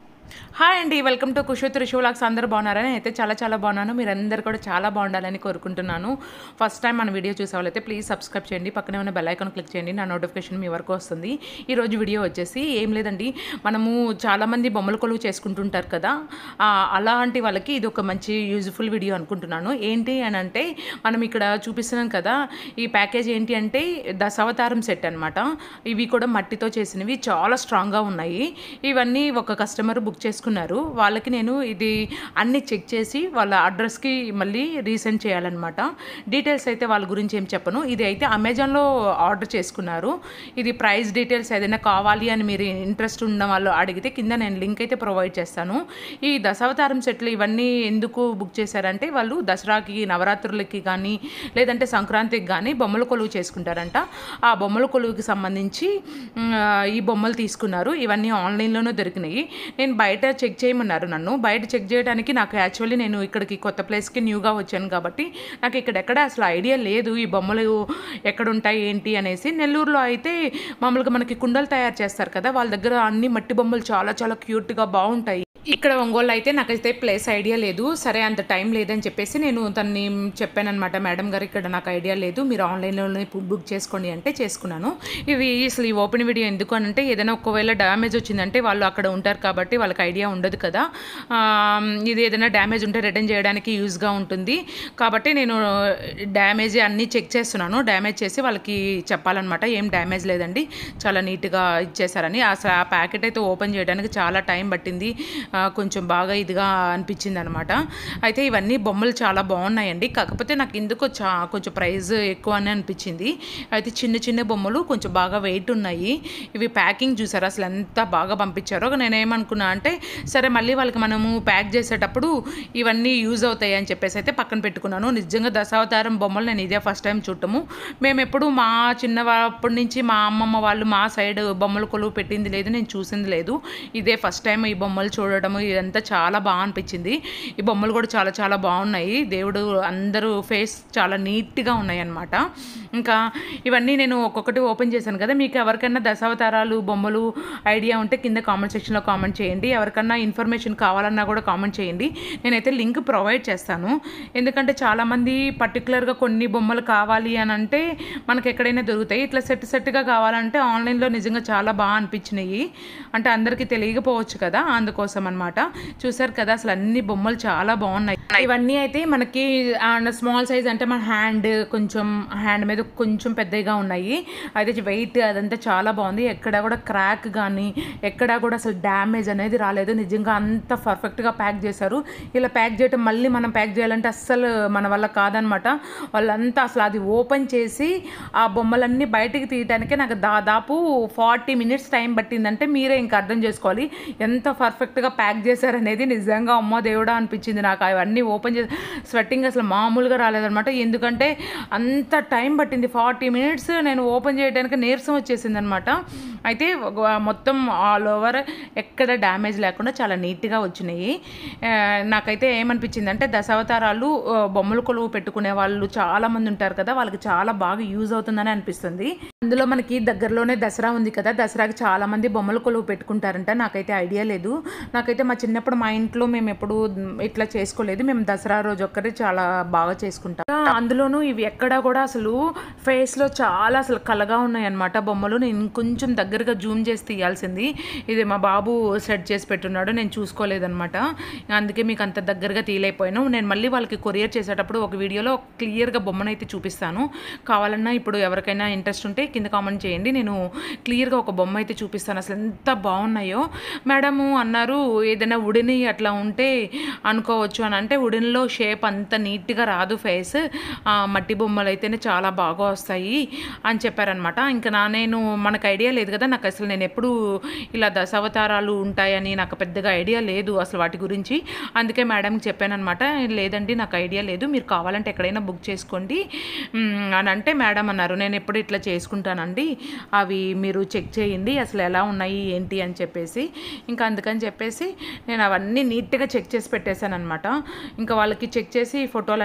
hi అండి welcome to కుషు త్రిశూలాక్స్ అందరూ బాగున్నారని అయితే చాలా చాలా బాగున్నాను మీరందరూ కూడా చాలా బాగుండాలని కోరుకుంటున్నాను ఫస్ట్ టైం మన వీడియో చూసే వాళ్ళైతే ప్లీజ్ సబ్స్క్రైబ్ చేయండి పక్కనే ఉన్న బెల్ ఐకాన్ క్లిక్ చేయండి నా నోటిఫికేషన్ మీ వరకు వస్తుంది ఈ రోజు వీడియో వచ్చేసి ఏం లేదండి మనము చాలామంది బొమ్మల కొలువు చేసుకుంటుంటారు కదా ఆ, అలాంటి వాళ్ళకి ఇది ఒక మంచి యూజ్ఫుల్ వీడియో అనుకుంటున్నాను ఏంటి అని అంటే మనం ఇక్కడ చూపిస్తున్నాం కదా ఈ ప్యాకేజ్ ఏంటి అంటే దశావతారం సెట్ అనమాట ఇవి కూడా మట్టితో చేసినవి చాలా స్ట్రాంగ్గా ఉన్నాయి ఇవన్నీ ఒక కస్టమర్ బుక్ చేసుకున్నారు వాళ్ళకి నేను ఇది అన్ని చెక్ చేసి వాళ్ళ అడ్రస్కి మళ్ళీ రీసెండ్ చేయాలన్నమాట డీటెయిల్స్ అయితే వాళ్ళ గురించి ఏం చెప్పను ఇది అయితే అమెజాన్లో ఆర్డర్ చేసుకున్నారు ఇది ప్రైస్ డీటెయిల్స్ ఏదైనా కావాలి అని మీరు ఇంట్రెస్ట్ ఉన్న వాళ్ళు అడిగితే కింద నేను లింక్ అయితే ప్రొవైడ్ చేస్తాను ఈ దశావతారం సెట్లు ఇవన్నీ ఎందుకు బుక్ చేశారంటే వాళ్ళు దసరాకి నవరాత్రులకి కానీ లేదంటే సంక్రాంతికి కానీ బొమ్మల కొలువు చేసుకుంటారంట ఆ బొమ్మల కొలువుకి సంబంధించి మ్, ఈ బొమ్మలు తీసుకున్నారు ఇవన్నీ ఆన్లైన్లోనే దొరికినాయి నేను బయట చెక్ చేయమన్నారు నన్ను బయట చెక్ చేయడానికి నాకు యాక్చువల్లీ నేను ఇక్కడికి కొత్త ప్లేస్కి న్యూగా వచ్చాను కాబట్టి నాకు ఇక్కడెక్కడ అసలు ఐడియా లేదు ఈ బొమ్మలు ఎక్కడ ఉంటాయి ఏంటి అనేసి నెల్లూరులో అయితే మామూలుగా మనకి కుండలు తయారు చేస్తారు కదా వాళ్ళ దగ్గర అన్ని మట్టి బొమ్మలు చాలా చాలా క్యూట్గా బాగుంటాయి ఇక్కడ ఒంగోలు అయితే నాకైతే ప్లేస్ ఐడియా లేదు సరే అంత టైం లేదని చెప్పేసి నేను తన్ని చెప్పానమాట మేడం గారు ఇక్కడ నాకు ఐడియా లేదు మీరు ఆన్లైన్లోనే బుక్ చేసుకోండి అంటే చేసుకున్నాను ఇవి అసలు ఈ ఓపెన్ వీడియో ఎందుకు అని అంటే ఏదైనా ఒకవేళ డ్యామేజ్ వచ్చిందంటే వాళ్ళు అక్కడ ఉంటారు కాబట్టి వాళ్ళకి ఐడియా ఉండదు కదా ఆ, ఇది ఏదైనా డ్యామేజ్ ఉంటే రిటర్న్ చేయడానికి యూజ్గా ఉంటుంది కాబట్టి నేను డ్యామేజ్ అన్నీ చెక్ చేస్తున్నాను డ్యామేజ్ చేసి వాళ్ళకి చెప్పాలన్నమాట ఏం డ్యామేజ్ లేదండి చాలా నీట్గా ఇచ్చేసారని అసలు ఆ ప్యాకెట్ అయితే ఓపెన్ చేయడానికి చాలా టైం పట్టింది ఆ, కొంచెం బాగా ఇదిగా అనిపించింది అనమాట అయితే ఇవన్నీ బొమ్మలు చాలా బాగున్నాయండి కాకపోతే నాకు ఎందుకో చా కొంచెం ప్రైస్ ఎక్కువ అని అనిపించింది అయితే చిన్న చిన్న బొమ్మలు కొంచెం బాగా వెయిట్ ఉన్నాయి ఇవి ప్యాకింగ్ చూసారు అసలు ఎంత బాగా పంపించారో నేనేమనుకున్నా అంటే సరే మళ్ళీ వాళ్ళకి మనము ప్యాక్ చేసేటప్పుడు ఇవన్నీ యూజ్ అవుతాయి అని చెప్పేసి అయితే పక్కన పెట్టుకున్నాను నిజంగా దశావతారం బొమ్మలు నేను ఇదే ఫస్ట్ టైం చూడటము మేము ఎప్పుడు మా చిన్నప్పటి నుంచి మా అమ్మమ్మ వాళ్ళు మా సైడ్ బొమ్మల కొలువు పెట్టింది లేదు నేను చూసింది లేదు ఇదే ఫస్ట్ టైం ఈ బొమ్మలు చూడడము ఇదంతా చాలా బాగా అనిపించింది ఈ బొమ్మలు కూడా చాలా చాలా బాగున్నాయి దేవుడు అందరూ ఫేస్ చాలా నీట్గా ఉన్నాయి అన్నమాట ఇంకా ఇవన్నీ నేను ఒక్కొక్కటి ఓపెన్ చేశాను కదా మీకు ఎవరికైనా దశావతారాలు బొమ్మలు ఐడియా ఉంటే కింద కామెంట్ సెక్షన్లో కామెంట్ చేయండి ఎవరికన్నా ఇన్ఫర్మేషన్ కావాలన్నా కూడా కామెంట్ చేయండి నేనైతే లింక్ ప్రొవైడ్ చేస్తాను ఎందుకంటే చాలామంది పర్టికులర్గా కొన్ని బొమ్మలు కావాలి అని అంటే మనకి ఎక్కడైనా దొరుకుతాయి ఇట్లా సెట్ సెట్గా కావాలంటే ఆన్లైన్లో నిజంగా చాలా బాగా అనిపించినాయి అంటే అందరికీ తెలియకపోవచ్చు కదా అందుకోసం అనమాట చూసారు కదా అసలు అన్ని బొమ్మలు చాలా బాగున్నాయి ఇవన్నీ అయితే మనకి స్మాల్ సైజ్ అంటే మన హ్యాండ్ కొంచెం హ్యాండ్ మీద కొంచెం పెద్దగా ఉన్నాయి అయితే వెయిట్ అదంతా చాలా బాగుంది ఎక్కడ కూడా క్రాక్ కానీ ఎక్కడా కూడా అసలు డ్యామేజ్ అనేది రాలేదు నిజంగా అంత పర్ఫెక్ట్గా ప్యాక్ చేశారు ఇలా ప్యాక్ చేయటం మళ్ళీ మనం ప్యాక్ చేయాలంటే అస్సలు మన వల్ల కాదనమాట వాళ్ళంతా అసలు అది ఓపెన్ చేసి ఆ బొమ్మలన్నీ బయటికి తీయటానికి నాకు దాదాపు ఫార్టీ మినిట్స్ టైం పట్టిందంటే మీరే ఇంకా అర్థం చేసుకోవాలి ఎంత పర్ఫెక్ట్గా ప్యాక్ చేశారనేది నిజంగా అమ్మ దేవుడా అనిపించింది నాకు అవన్నీ ఓపెన్ చేసి స్వెట్టింగ్ అసలు మామూలుగా రాలేదనమాట ఎందుకంటే అంత టైం పట్టింది ఫార్టీ మినిట్స్ నేను ఓపెన్ చేయడానికి నీరసం వచ్చేసింది అనమాట అయితే ఒక- మొత్తం ఆల్ ఓవర్ ఎక్కడ డ్యామేజ్ లేకుండా చాలా నీట్గా వచ్చినాయి ఆ, నాకైతే ఏమనిపించింది అంటే దశావతారాలు ఆ, బొమ్మల కొలువు పెట్టుకునే వాళ్ళు చాలా మంది ఉంటారు కదా వాళ్ళకి చాలా బాగా యూజ్ అవుతుందని అనిపిస్తుంది అందులో మనకి దగ్గరలోనే దసరా ఉంది కదా దసరాకి చాలా మంది బొమ్మల కొలువు పెట్టుకుంటారంట నాకైతే ఐడియా లేదు నాకైతే మా చిన్నప్పుడు మా ఇంట్లో మేము ఎప్పుడు ఇట్లా చేసుకోలేదు మేము దసరా రోజు ఒక్కరే చాలా బాగా చేసుకుంటాం అందులోనూ ఇవి ఎక్కడా కూడా అసలు ఫేస్ లో చాలా అసలు కలగా ఉన్నాయి అనమాట బొమ్మలు నేను కొంచెం దగ్గరగా జూమ్ చేసి తీయాల్సింది ఇది మా బాబు సెట్ చేసి పెట్టున్నాడు నేను చూసుకోలేదనమాట అందుకే మీకు అంత దగ్గరగా తీయలేకపోయాను నేను మళ్ళీ వాళ్ళకి కొరియర్ చేసేటప్పుడు ఒక వీడియోలో క్లియర్గా బొమ్మనైతే చూపిస్తాను కావాలన్నా ఇప్పుడు ఎవరికైనా ఇంట్రెస్ట్ ఉంటే కింద కామెంట్ చేయండి నేను క్లియర్గా ఒక బొమ్మ అయితే చూపిస్తాను అసలు ఎంత బాగున్నాయో మేడము అన్నారు ఏదైనా ఉడిని అట్లా ఉంటే అనుకోవచ్చు అని అంటే ఉడిన్లో షేప్ అంత నీట్గా రాదు ఫేస్ మట్టి బొమ్మలు అయితేనే చాలా బాగా వస్తాయి అని చెప్పారనమాట ఇంకా నా నేను మనకు ఐడియా లేదు కదా నాకు అసలు నేను ఎప్పుడు ఇలా దశావతారాలు ఉంటాయని నాకు పెద్దగా ఐడియా లేదు అసలు వాటి గురించి అందుకే మేడంకి చెప్పానమాట లేదండి నాకు ఐడియా లేదు మీరు కావాలంటే ఎక్కడైనా బుక్ చేసుకోండి మ్, అని అంటే మేడం అన్నారు నేను ఎప్పుడు ఇట్లా చేసుకుంటానండి అవి మీరు చెక్ చేయండి అసలు ఎలా ఉన్నాయి ఏంటి అని చెప్పేసి ఇంకా అందుకని చెప్పేసి నేను అవన్నీ నీట్గా చెక్ చేసి పెట్టేశాను అనమాట ఇంకా వాళ్ళకి చెక్ చేసి ఫోటోలన్నీ చూపి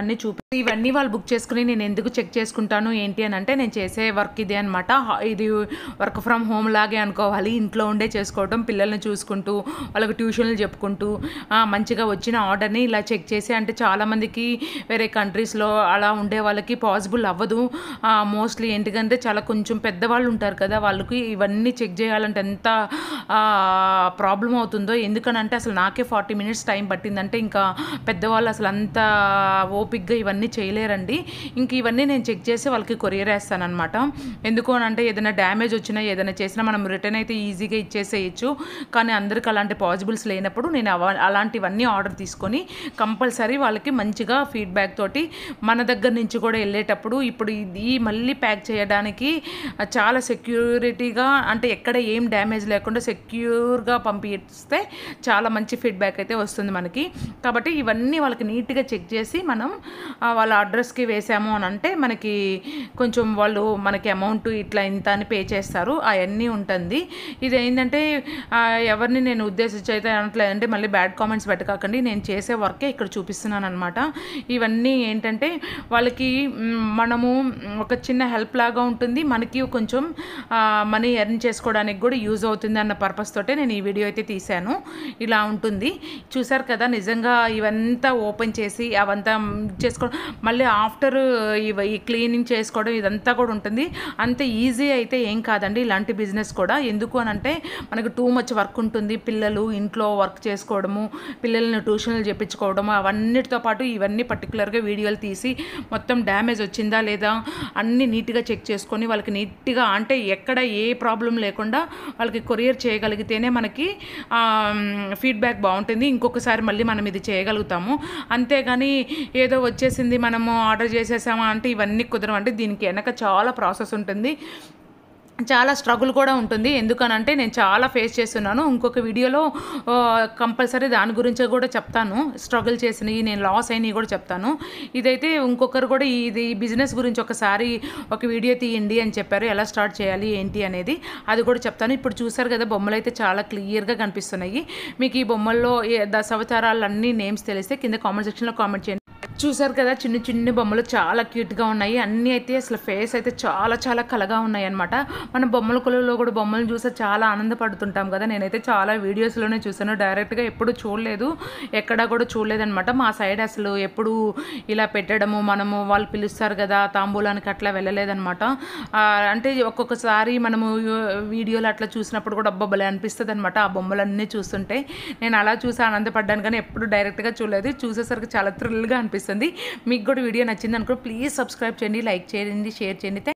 ఇవన్నీ వాళ్ళు బుక్ చేసుకుని నేను ఎందుకు చెక్ చేసుకుంటాను ఏంటి అని అంటే నేను చేసే వర్క్ ఇదే అనమాట ఇది వర్క్ ఫ్రమ్ హోమ్ లాగే అనుకోవాలి ఇంట్లో ఉండే చేసుకోవడం పిల్లల్ని చూసుకుంటూ వాళ్ళకి ట్యూషన్లు చెప్పుకుంటూ ఆ, మంచిగా వచ్చిన ఆర్డర్ని ఇలా చెక్ చేసి అంటే చాలామందికి వేరే కంట్రీస్లో అలా ఉండే వాళ్ళకి పాసిబుల్ అవ్వదు మోస్ట్లీ ఎందుకంటే చాలా కొంచెం పెద్దవాళ్ళు ఉంటారు కదా వాళ్ళకి ఇవన్నీ చెక్ చేయాలంటే ఎంత ప్రాబ్లం అవుతుందో ఎందుకనంటే అసలు నాకే ఫార్టీ మినిట్స్ టైం పట్టిందంటే ఇంకా పెద్దవాళ్ళు అసలు అంత ఓపిక్గా ఇవన్నీ చేయలేరండి ఇంక ఇవన్నీ నేను చెక్ చేసి వాళ్ళకి కొరియర్ వేస్తానమాట ఎందుకు అని అంటే ఏదైనా డ్యామేజ్ వచ్చినా ఏదైనా చేసినా మనం రిటర్న్ అయితే ఈజీగా ఇచ్చేసేయచ్చు కానీ అందరికి అలాంటి పాసిబుల్స్ లేనప్పుడు నేను అవ అలాంటివన్నీ ఆర్డర్ తీసుకొని కంపల్సరీ వాళ్ళకి మంచిగా ఫీడ్బ్యాక్ తోటి మన దగ్గర నుంచి కూడా వెళ్ళేటప్పుడు ఇప్పుడు ఇది మళ్ళీ ప్యాక్ చేయడానికి చాలా సెక్యూరిటీగా అంటే ఎక్కడ ఏం డ్యామేజ్ లేకుండా సెక్యూర్గా పంపిస్తే చాలా మంచి ఫీడ్బ్యాక్ అయితే వస్తుంది మనకి కాబట్టి ఇవన్నీ వాళ్ళకి నీట్గా చెక్ చేసి మనం ఆ, వాళ్ళ అడ్రస్కి వేసాము అని అంటే మనకి కొంచెం వాళ్ళు మనకి అమౌంట్ ఇట్లా ఇంత అని పే చేస్తారు అవన్నీ ఉంటుంది ఇది ఏంటంటే ఆ, ఎవరిని నేను ఉద్దేశించి అయితే అనట్లేదు అంటే మళ్ళీ బ్యాడ్ కామెంట్స్ పెట్టకాకండి నేను చేసే వర్కే ఇక్కడ చూపిస్తున్నాను అనమాట ఇవన్నీ ఏంటంటే వాళ్ళకి మ్, మనము ఒక చిన్న హెల్ప్ లాగా ఉంటుంది మనకి కొంచెం మనీ ఎర్న్ చేసుకోవడానికి కూడా యూజ్ అవుతుంది అన్న పర్పస్ తోటే నేను ఈ వీడియో అయితే తీశాను ఇలా ఉంటుంది చూసారు కదా నిజంగా ఇవంతా ఓపెన్ చేసి అవంతా చేసుకోవడం మళ్ళీ ఆఫ్టర్ ఇవి ఈ క్లీనింగ్ చేసుకోవడం ఇదంతా కూడా ఉంటుంది అంత ఈజీ అయితే ఏం కాదండి ఇలాంటి బిజినెస్ కూడా ఎందుకు అని అంటే మనకు టూ మచ్ వర్క్ ఉంటుంది పిల్లలు ఇంట్లో వర్క్ చేసుకోవడము పిల్లల్ని ట్యూషన్లు చెప్పించుకోవడము అవన్నిటితో పాటు ఇవన్నీ పర్టికులర్గా వీడియోలు తీసి మొత్తం డ్యామేజ్ వచ్చిందా లేదా అన్నీ నీట్గా చెక్ చేసుకొని వాళ్ళకి నీట్గా అంటే ఎక్కడ ఏ ప్రాబ్లం లేకుండా వాళ్ళకి కొరియర్ చేయగలిగితేనే మనకి ఫీడ్బ్యాక్ బాగుంటుంది ఇంకొకసారి మళ్ళీ మనం ఇది చేయగలుగుతాము అంతేగాని ఏదో వచ్చేసింది మనము ఆర్డర్ చేసేసామా అంటే ఇవన్నీ కుదరం అంటే దీనికి వెనక చాలా ప్రాసెస్ ఉంటుంది చాలా స్ట్రగుల్ కూడా ఉంటుంది ఎందుకనంటే నేను చాలా ఫేస్ చేస్తున్నాను ఇంకొక వీడియోలో కంపల్సరీ దాని గురించి కూడా చెప్తాను స్ట్రగుల్ చేసినవి నేను లాస్ అయినవి కూడా చెప్తాను ఇదైతే ఇంకొకరు కూడా ఇది బిజినెస్ గురించి ఒకసారి ఒక వీడియో తీయండి అని చెప్పారు ఎలా స్టార్ట్ చేయాలి ఏంటి అనేది అది కూడా చెప్తాను ఇప్పుడు చూసారు కదా బొమ్మలు అయితే చాలా క్లియర్గా కనిపిస్తున్నాయి మీకు ఈ బొమ్మల్లో ఏ దశావతారాలన్నీ నేమ్స్ తెలిస్తే కింద కామెంట్ సెక్షన్లో కామెంట్ చేయండి చూసారు కదా చిన్న చిన్న బొమ్మలు చాలా క్యూట్గా ఉన్నాయి అన్నీ అయితే అసలు ఫేస్ అయితే చాలా చాలా కలగా ఉన్నాయి అనమాట మన బొమ్మల కొలువులో కూడా బొమ్మలు చూస్తే చాలా ఆనందపడుతుంటాం కదా నేనైతే చాలా వీడియోస్లోనే చూసాను డైరెక్ట్గా ఎప్పుడు చూడలేదు ఎక్కడా కూడా చూడలేదన్నమాట మా సైడ్ అసలు ఎప్పుడు ఇలా పెట్టడము మనము వాళ్ళు పిలుస్తారు కదా తాంబూలానికి అట్లా వెళ్ళలేదన్నమాట ఆ, అంటే ఒక్కొక్కసారి మనము వీడియోలు అట్లా చూసినప్పుడు కూడా అబ్బబ్బలే అనిపిస్తుంది అనమాట ఆ బొమ్మలన్నీ చూస్తుంటే నేను అలా చూసి ఆనందపడ్డాను కానీ ఎప్పుడు డైరెక్ట్గా చూడలేదు చూసేసరికి చాలా థ్రిల్గా అనిపిస్తుంది మీకు కూడా వీడియో నచ్చింది అనుకో ప్లీజ్ సబ్స్క్రైబ్ చేయండి లైక్ చేయండి షేర్ చేయండి